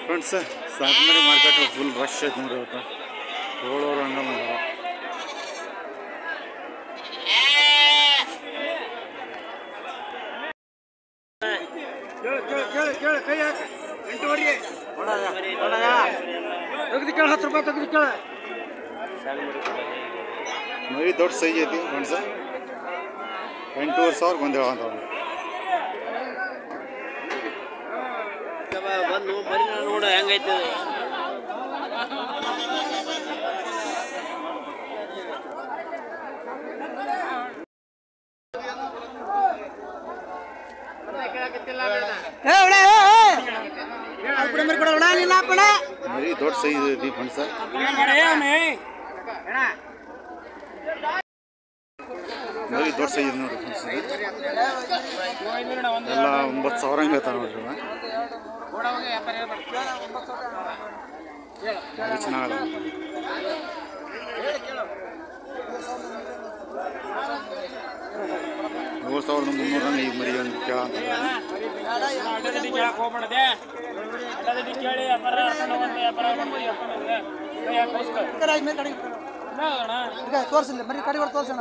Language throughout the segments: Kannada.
Friends Sakambari market full rush ಐತೆ ನೋಡ್ರಿ ಇವತ್ತು ತಗೊಳ್ಳೋರು ಹಂಗ ಮಾಡ್ಯಾರ ತೆಗ್ದು ಕೇಳ ಹತ್ತು ರೂಪಾಯಿ ತೆಗ್ದು ಕೇಳ ಮರಿ ದೊಡ್ಡ ಸೈಜ್ ಐತಿ ಫ್ರೆಂಡ್ಸ್ ಎಂಟೂವರೆ ಸಾವಿರ ಬಂದು ಹೇಳಂತ ಬಂದು ಬರೀ ನೋಡು ಹೆಂಗೈತೆ ಮರಿ ದೊಡ್ಡ ಸೈಜ್ ಐತಿ ಫ್ರೆಂಡ್ಸ್ ಮರಿ ದೊಡ್ಡ ಸೈಜ್ ಐತಿ ನೋಡ್ರಿ ಫ್ರೆಂಡ್ಸ್ ಎಲ್ಲ ಒಂಬತ್ತು ಸಾವಿರ ಹಂಗೆ ಹೇಳ್ತಾರೆ ನೋಡ್ರಿ ಇವ. ಮರಿ ಚೆನ್ನಾಗಲ್ಲ ಮೂರು ಸಾವಿರದ ಮುನ್ನೂರ ಹಂಗೆ ಈಗ ಮರಿ ಒಂದು ಕೇಳಂತ ತೋರ್ಸಿಲ್ಲ ಮರಿ ಕಡೆ ಬರ್ತ ತೋರ್ಸೋಣ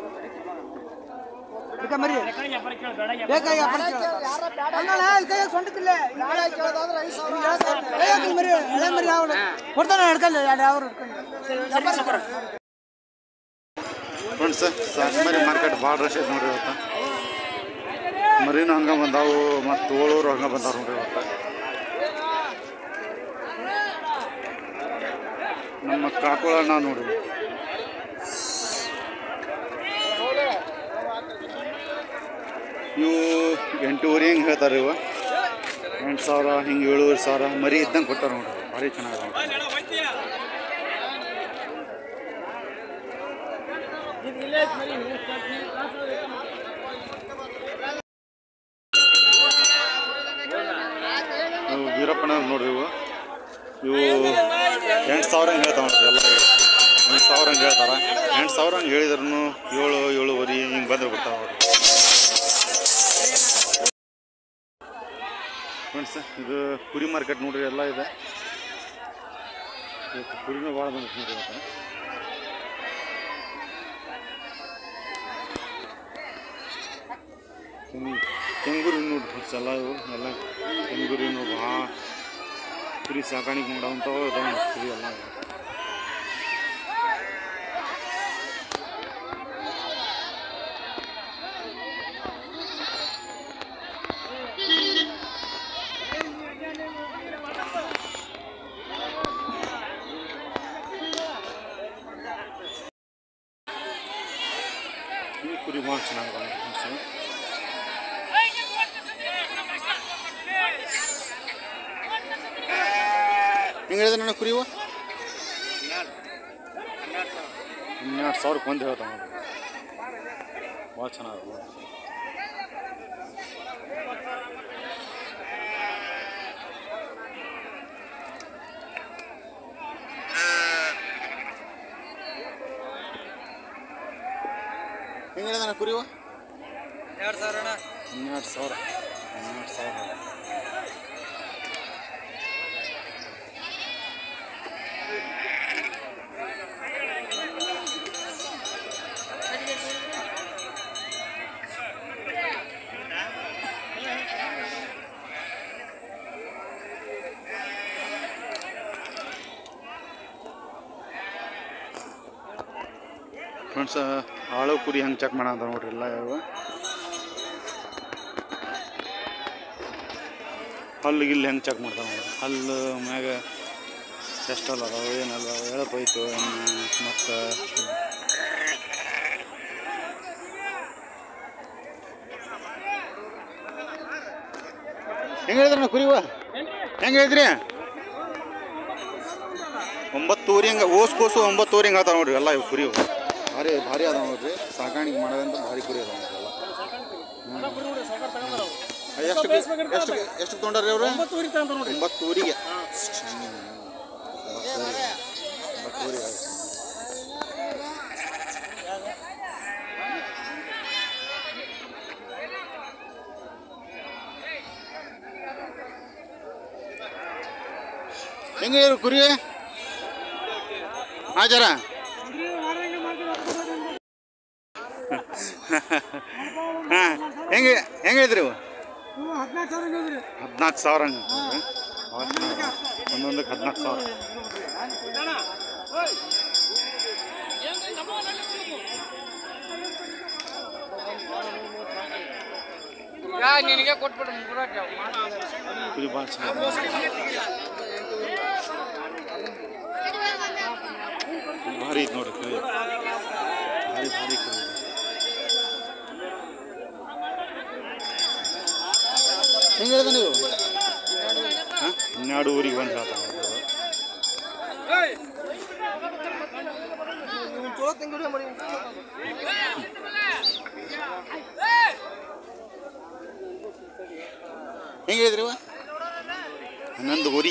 ಬೇಕಾ ಮರಿ ಬೇಕಾಗಿ ವ್ಯಾಪಾರ ಕೇಳು. ಅಲ್ಲಣ್ಣ, ಇಲ್ಲಿ ಕೈಯಾಗ ಸೊಂಟಕ್ಕಿಲ್ಲ. ಇಲ್ಲಿ ಕೈಯಾಗ ಮರಿ ಹಳೆ ಮರಿ ಯಾವ ಕೊಡ್ತಾನೆ ಹಿಡ್ಕಲ್ಲಿ ಎರಡು ಯಾವ ಫ್ರೆಂಡ್ಸ್ ಸಾಕಂಬರಿ ಮಾರ್ಕೆಟ್ ಭಾಳ ರಶ್ ಐತೆ ನೋಡ್ರಿ ಇವತ್ತು ಮರಿನೂ ಹಂಗೆ ಬಂದಾವು ಮತ್ತು ತೋಳೂರು ಹಂಗೆ ಬಂದಾರ ನೋಡ್ರಿ ಇವತ್ತು ನಮ್ಮ ಕಾಕುಳಣ್ಣ ನೋಡ್ರಿ ಇವು ಎಂಟೂವರೆ ಹಿಂಗೆ ಹೇಳ್ತಾರೆ ಇವು ಎಂಟು ಸಾವಿರ ಹಿಂಗೆ ಏಳುವರೆ ಸಾವಿರ ಮರಿ ಇದ್ದಂಗೆ ಕೊಟ್ಟಾರ ನೋಡ್ರಿ ಭಾರಿ ಚೆನ್ನಾಗಿದೆ ನೋಡ್ರಿ ಇವು ವೀರಪ್ಪನ ನೋಡ್ರಿ ಇವು ಇವು ಎಂಟು ಸಾವಿರ ಹಂಗೆ ಹೇಳ್ತಾವ ನೋಡ್ರಿ ಎಲ್ಲ ಎಂಟು ಸಾವಿರ ಹಂಗೆ ಹೇಳ್ತಾರೆ ಎಂಟು ಸಾವಿರ ಹಂಗೆ ಹೇಳಿದ್ರು ಏಳು ಏಳುವರೆ ಹಿಂಗೆ ಬಂದ್ರೆ ಬಿಡ್ತಾವೆ ನೋಡ್ರಿ ಫ್ರೆಂಡ್ಸ್ ಇದು ಕುರಿ ಮಾರ್ಕೆಟ್ ನೋಡ್ರಿ ಎಲ್ಲ ಇದೆ ಇವತ್ತು ಕುರಿನೂ ಭಾಳ ಬಂದಿತ್ತು ನೋಡ್ರಿ ಇವತ್ತು ಕೆಂಗ್- ಕೆಂಗೂರು ನೋಡ್ರಿ ಫ್ರೆಂಡ್ಸ್ ಎಲ್ಲ ಇವು ಎಲ್ಲ ಕೆಂಗೂರಿನು ಭಾಳ ಕುರಿ ಸಾಕಾಣಿಕೆ ಮಾಡೋವಂಥವು ಇದಾವೆ ನೋಡ್ರಿ ಕುರಿ ಎಲ್ಲ ಇವು. ಈ ಕುರಿ ಭಾಳ ಚೆನ್ನಾಗಿದೆ ಫ್ರೆಂಡ್ಸ್ ಹೆಂಗೆ ಹೇಳಿದೆ ನನ್ನ ಕುರಿವು ಹನ್ನೆರಡು ಸಾವಿರಕ್ಕೆ ಒಂದು ಹೇಳ್ತಾವ ನೋಡ್ರಿ ಭಾಳ ಚೆನ್ನಾಗಿದೆ ನೋಡಿ. ಹೆಂಗೆ ಹೇಳಿದೆ ನನ್ನ ಕುರಿವು ಎರಡು ಸಾವಿರ ಅಣ್ಣ ಹನ್ನೆರಡು ಸಾವಿರ ಹನ್ನೆರಡು ಸಾವಿರ ಫ್ರೆಂಡ್ಸ್ ಆಳು ಕುರಿ ಹೆಂಗೆ ಚೆಕ್ ಮಾಡೋಣ ಅಂತ ನೋಡ್ರಿ ಎಲ್ಲ ಇವು ಹಲ್ಲು ಗಿಲ್ಲು ಹೆಂಗೆ ಚೆಕ್ ಮಾಡ್ತಾವೆ ನೋಡ್ರಿ ಹಲ್ಲು ಮ್ಯಾಗ ಎಷ್ಟಲ್ಲ ಅದಾವೆ ಏನಲ್ಲ ಎಳಪೈತು ಮತ್ತು ಹೆಂಗೆ ಹೇಳಿದ್ರಿ ಕುರಿವ ಹೆಂಗೆ ಹೇಳಿದ್ರಿ ಒಂಬತ್ತೂರಿ ಹಂಗೆ ಓಸ್ ಕೋಸು ಒಂಬತ್ತೂರಿ ಹಿಂಗೆ ಆತಾವ ನೋಡ್ರಿ ಎಲ್ಲ ಇವು ಕುರಿ ಇವು. ಭಾರಿ ಭಾರಿ ಅದಾವ ನೋಡ್ರಿ ಸಾಕಾಣಿಕೆ ಮಾಡೋದಂತ ಭಾರಿ ಕುರಿ ಅದಾವ ನೋಡ್ರಿ ಎಲ್ಲ ಎಷ್ಟು ಎಷ್ಟು ಎಷ್ಟು ತೊಗೊಂಡ್ರಿ ಅವರು ಒಂಬತ್ತೂರಿಗೆ ಹ್ಮ್. ಒಂಬತ್ತೂರಿಗೆ. ಒಂಬತ್ತೂರಿಗೆ ಆಯ್ತು. ಹೆಂಗೆ ಇರು ಕುರಿ ಆಚಾರ ಹಾಂ ಹೆಂಗೆ ಹೆಂಗೆ ಹೇಳಿದ್ರಿ ಇವು ಹದಿನಾಲ್ಕು ಸಾವಿರ ಹೇಳಿದ್ರಿ ಹದಿನಾಲ್ಕು ಸಾವಿರ ಹಂಗೆ ಒಂದೊಂದಕ್ಕೆ ಹದಿನಾಲ್ಕು ಸಾವಿರ ನಿನಗೆ ಕೊಟ್ಬಿಡು ಕುರಿ ಭಾಳ ಚೆನ್ನಾಗಿ ಭಾರಿ ಐತೆ ನೋಡ್ರಿ ಕುರಿ ಭಾರಿ ಭಾರಿ ಕುರಿ ಹೆಂಗೆ ಹೇಳಿದ ನೀವು ಹಾಂ ಹನ್ನೆರಡು ಊರಿಗೆ ಬಂದು ಹೇಳ್ತಾನೆ ಚಲೋ ತಿಂಗಳು ಮಾಡಿ ಹೆಂಗೆ ಹೇಳಿದ್ರಿ ಇವ ಹನ್ನೊಂದು ಊರಿ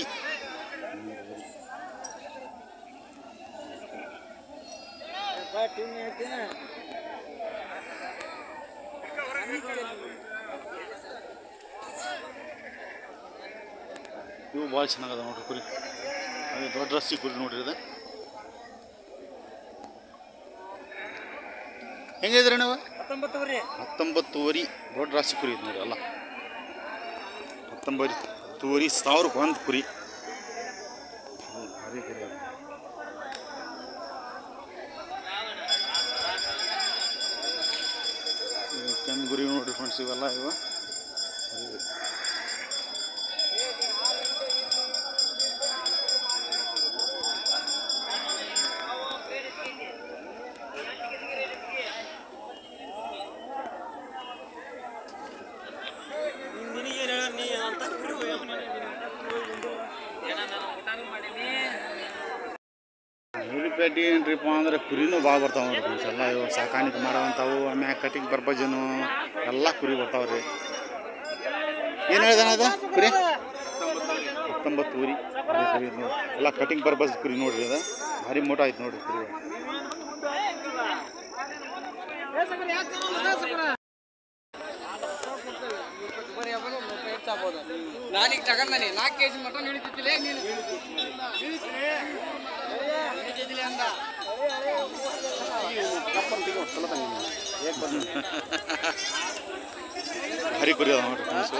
ಇವು ಭಾಳ ಚೆನ್ನಾಗದ ನೋಡ್ರಿ ಕುರಿ ಅದು ದೊಡ್ಡ ರಸ್ಸಿ ಕುರಿ ನೋಡ್ರಿ ಇದು ಹೆಂಗಿದ್ರಿ ನೀವು ಹತ್ತೊಂಬತ್ತು ರೀ ಹತ್ತೊಂಬತ್ತುವರೆ ದೊಡ್ಡ ರಾಶಿ ಕುರಿ ಇದು ನೋಡಿ ಅಲ್ಲ ಹತ್ತೊಂಬತ್ತುವರೆ ಸಾವಿರಕ್ಕೆ ಒಂದು ಕುರಿ ಹ್ಮ್, ಭಾರಿ ಕುರಿ ಅದು. ಇವು ಕೆಂದು ಗುರಿ ನೋಡ್ರಿ ಫ್ರೆಂಡ್ಸ್ ಇವೆಲ್ಲ ಇವ ಪೇಟೆ ಏನ್ರಿಪ್ಪ ಅಂದ್ರೆ ಕುರಿನೂ ಭಾಳ ಬರ್ತಾವೆ ನೋಡ್ರಿ ಫ್ರೆಂಡ್ಸ್ ಎಲ್ಲ ಇವು ಸಾಕಾಣಿಕೆ ಮಾಡೋವಂಥವು ಆಮ್ಯಾಗ ಕಟಿಂಗ್ ಪರ್ಪಜನು ಎಲ್ಲ ಕುರಿ ಬರ್ತಾವೆ ರೀ ಏನು ಹೇಳ್ದಾನ ಅದು ಕುರಿ ಹತ್ತೊಂಬತ್ತು ಊರಿ ಭಾರಿ ಕುರಿ ಐತೆ ನೋಡಿ ಎಲ್ಲ ಕಟಿಂಗ್ ಪರ್ಪಸ್ ಕುರಿ ನೋಡ್ರಿ ಅದು ಭಾರಿ ಮೋಟ ಆಯ್ತು ನೋಡ್ರಿ ಕುರಿ ನಾನೀಗ ತಗೊಂಡನಿ ನಾಲ್ಕು ಕೆ ಜಿ ಮಟನ್ ಹಿಡಿತಿದ್ದಿಲ್ಲ ನೀನು ಹಿಡಿತಿದ್ದಿಲ್ಲ ಅಂದ ಭಾರಿ ಕುರಿ ಅದ ನೋಡ್ರಿ ಫ್ರೆಂಡ್ಸ್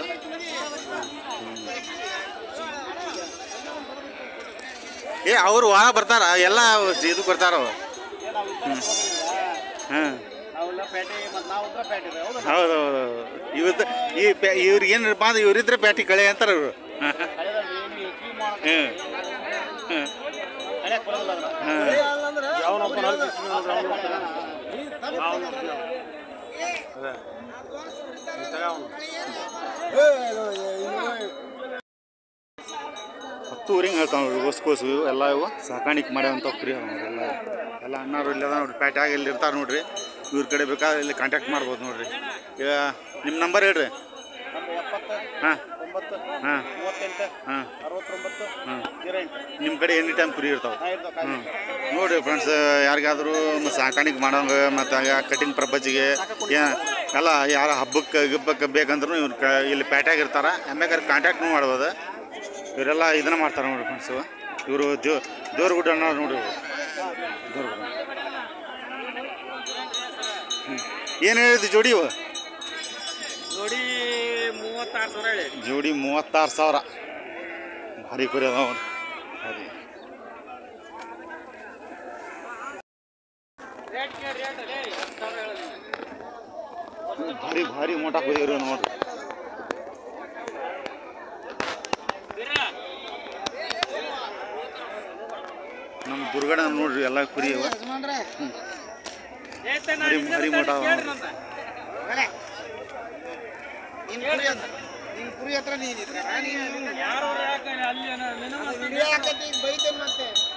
ಏ ಅವರು ವಾ ಬರ್ತಾರ ಎಲ್ಲ ಇದು ಬರ್ತಾರ ಹಾಂ ಹೌದು ಹೌದು ಇವತ್ತು ಈ ಪೆ- ಇವ್ರಿಗೆ ಏನಪ್ಪ ಅಂದ್ರೆ ಇವರಿದ್ರೆ ಪ್ಯಾಟಿ ಕಳೆ ಅಂತಾರ ಇವರು ಹತ್ತು ಊರಿಂಗ್ ಹೇಳ್ತಾವ ನೋಡ್ರಿ ಓಸ್ಕೋಸು ಇವು ಎಲ್ಲ ಇವು ಸಾಕಾಣಿಕೆ ಮಾಡ್ಯಾವಂಥ ಕುರಿ ಅವ ನೋಡ್ರಿ ಎಲ್ಲ ಎಲ್ಲ ಅಣ್ಣಾರು ಇಲ್ಲಿ ಅದ ನೋಡ್ರಿ ಪ್ಯಾಟ್ಯಾಗ ಇಲ್ಲಿ ಇರ್ತಾರೆ ನೋಡ್ರಿ ಇವ್ರ ಕಡೆ ಬೇಕಾದ್ರೆ ಇಲ್ಲಿ ಕಾಂಟ್ಯಾಕ್ಟ್ ಮಾಡ್ಬೋದು ನೋಡ್ರಿ ಈಗ ನಿಮ್ಮ ನಂಬರ್ ಹೇಳ್ರಿ ಹಾಂ ಹಾಂ ಹಾಂ ಹಾಂ ನಿಮ್ಮ ಕಡೆ ಎನಿ ಟೈಮ್ ಕುರಿ ಇರ್ತಾವೆ ಹ್ಞೂ ನೋಡಿರಿ ಫ್ರೆಂಡ್ಸ್ ಯಾರಿಗಾದರೂ ಸಾಕಾಣಿಕೆ ಮಾಡೋಂಗೆ ಮತ್ತು ಕಟಿಂಗ್ ಪರ್ಪಸ್ಸಿಗೆ ಎಲ್ಲ ಯಾರ ಹಬ್ಬಕ್ಕೆ ಗಿಬ್ಬಕ್ಕೆ ಬೇಕಂದ್ರೂ ಇವ್ರು ಕ ಇಲ್ಲಿ ಪ್ಯಾಟ್ಯಾಗ ಇರ್ತಾರೆ ಆಮ್ಯಾಗ ಕಾಂಟ್ಯಾಕ್ಟ್ನು ಮಾಡ್ಬೋದು ಇವರೆಲ್ಲ ಇದನ್ನ ಮಾಡ್ತಾರೆ ನೋಡ್ರಿ ಫ್ರೆಂಡ್ಸ್ ಇವರು ದೇವ್ ದೇವ್ರಗುಡ್ಡ ಅನ್ನೋ ನೋಡ್ರಿ ಇವ್ರು ದೇವ್ರಗುಡ್ಡ ಏನು ಹೇಳಿದ್ವಿ ಜೋಡಿ ಇವು ನೋಡಿ ಮೂವತ್ತಾರು ಸಾವಿರ ಹೇಳಿ ಜೋಡಿ ಮೂವತ್ತಾರು ಸಾವಿರ ಭಾರಿ ಕುರಿ ಅದಾವ ನೋಡ್ರಿ ಭಾರಿ ರೇಟ್ ಕೇಳಿ ರೇಟ್ ಲೇ ಹತ್ತು ಸಾವಿರ ಹೇಳಿದ್ನಿ ಭಾರಿ ಭಾರಿ ಮೋಟ ಕುದಿದ್ರು ನೋಡ್ರಿ ನಮ್ಮ ದುರ್ಗಡ ನೋಡ್ರಿ ಎಲ್ಲ ಕುರಿ ಅವ ಭಾರಿ ಭಾರಿ ಮೋಟ ಅದಾವ ನೋಡ್ರಿ. ನಿನ್ ಕುರಿ ಹತ್ರ ನೀನಿದ್ರೆ ಯಾರು ಯಾಕೆ ಅಲ್ಲಿ ಏನೋ minimum ಬೈತೇನೆ ಮತ್ತೆ